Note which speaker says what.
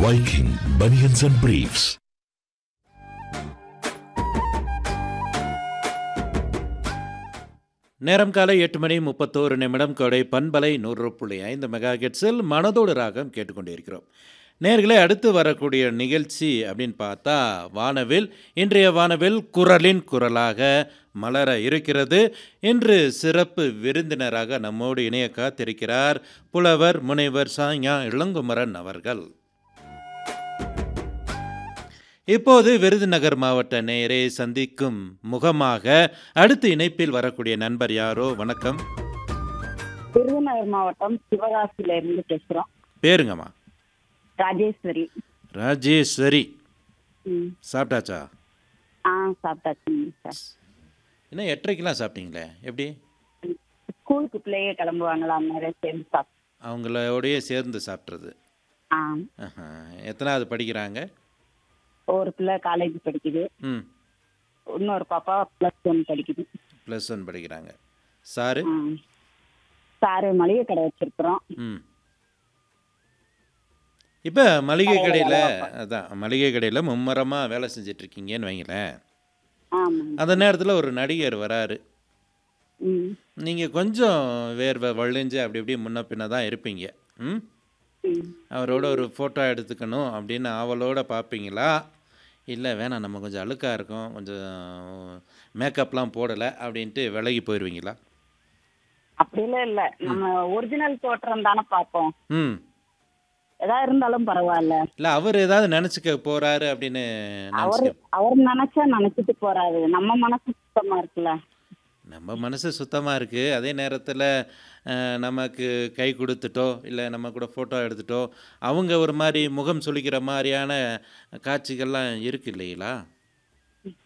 Speaker 1: Viking Bunions and Briefs.
Speaker 2: நேரம் காலை எட்டு மணி முப்பத்தோரு நிமிடம் கொடை பண்பலை நூறு புள்ளி ஐந்து மெகா கெட்ஸில் மனதோடு ராகம் கேட்டுக்கொண்டிருக்கிறோம் நேர்களே அடுத்து வரக்கூடிய நிகழ்ச்சி அப்படின்னு பார்த்தா வானவில் இன்றைய வானவில் குரலின் குரலாக மலர இருக்கிறது இன்று சிறப்பு விருந்தினராக நம்மோடு இணைய காத்திருக்கிறார் புலவர் முனைவர் சாய்யா இளங்குமரன் அவர்கள் இப்போது விருதுநகர் மாவட்ட நேயரை சந்திக்கும் முகமாக அடுத்து இணைப்பில் வரக்கூடிய நண்பர் யாரோ வணக்கம்
Speaker 3: விருதுநகர் மாவட்டம் சிவகாசியில இருந்து பேசுறோம்
Speaker 2: பேருங்கம்மா
Speaker 3: ராஜேஸ்வரி
Speaker 2: ராஜேஸ்வரி
Speaker 3: ம்.
Speaker 2: சாப்பிட்டாச்சா
Speaker 3: ஆ சாப்பிட்டாச்சுங்க சார்
Speaker 2: என்ன எட்டரைக்கெலாம் சாப்பிட்டீங்களே எப்படி
Speaker 3: ஸ்கூலுக்கு பிள்ளைய கிளம்புவாங்களா அந்நேரம் சேர்ந்து சாப்பிட்டோம்
Speaker 2: அவங்களோடயே சேர்ந்து சாப்பிட்றது
Speaker 3: ஆ
Speaker 2: ஆஹா. எத்தனாவது படிக்கிறாங்க
Speaker 3: ஒரு பிள்ளை காலேஜ் படிக்குது
Speaker 2: ம்
Speaker 3: இன்னொரு பாப்பா ப்ளஸ் ஒன் படிக்குது
Speaker 2: ப்ளஸ் ஒன் படிக்கிறாங்க சாரு
Speaker 3: ஆ சாரு மளிகை கடை வச்சிருக்கிறோம்
Speaker 2: ம் இப்போ மளிகை கடையில் அதான் மளிகை கடையில் மும்மரமாக வேலை செஞ்சிட்ருக்கீங்கன்னு வைங்களேன்
Speaker 3: ஆமாங்க
Speaker 2: அந்த நேரத்தில் ஒரு நடிகர் வராரு
Speaker 3: ம்
Speaker 2: நீங்கள் கொஞ்சம் வேர்வை வழிஞ்சு அப்படி இப்படி முன்ன பின்ன தான் இருப்பீங்க ம்
Speaker 3: ம்
Speaker 2: அவரோட ஒரு ஃபோட்டோ எடுத்துக்கணும் அப்படின்னு ஆவலோட பார்ப்பீங்களா இல்லை வேணாம் நம்ம கொஞ்சம் அழுக்காக இருக்கோம் கொஞ்சம் மேக்கப்லாம் போடலை அப்படின்ட்டு விலகி போயிடுவீங்களா
Speaker 3: அப்படிலாம் இல்ல நம்ம ஒரிஜினல் தோற்றம் தானே பார்ப்போம்
Speaker 2: ம்
Speaker 3: எதா இருந்தாலும் பரவாயில்ல
Speaker 2: இல்லை அவர் ஏதாவது நினச்சிக்க போகிறாரு அப்படின்னு
Speaker 3: அவர்
Speaker 2: நினச்சிக்க
Speaker 3: அவர் நினைச்சா நினைச்சிட்டு போறாரு நம்ம மனசு சுத்தமா இருக்குல்ல
Speaker 2: நம்ம மனசு சுத்தமாக இருக்குது அதே நேரத்தில் நமக்கு கை கொடுத்துட்டோ இல்லை நம்ம கூட ஃபோட்டோ எடுத்துட்டோ அவங்க ஒரு மாதிரி முகம் சுளிக்கிற மாதிரியான காட்சிகள்லாம் இருக்கு இல்லைங்களா